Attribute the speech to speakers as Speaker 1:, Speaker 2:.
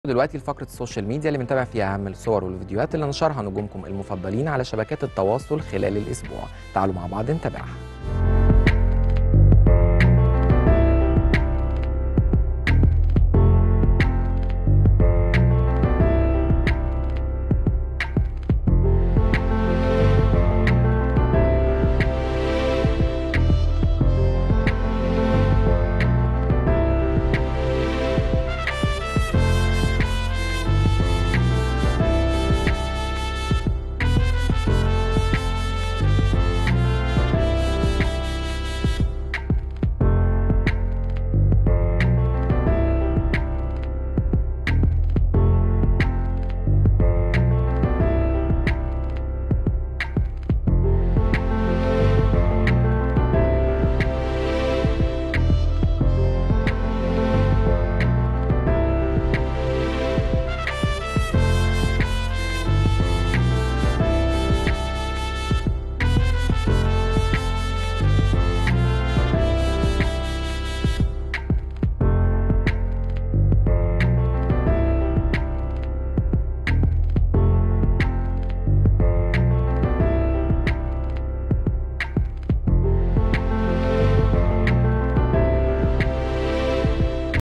Speaker 1: دلوقتي لفقرة السوشيال ميديا اللي بنتابع فيها أهم الصور والفيديوهات اللي نشرها نجومكم المفضلين على شبكات التواصل خلال الأسبوع تعالوا مع بعض نتابعها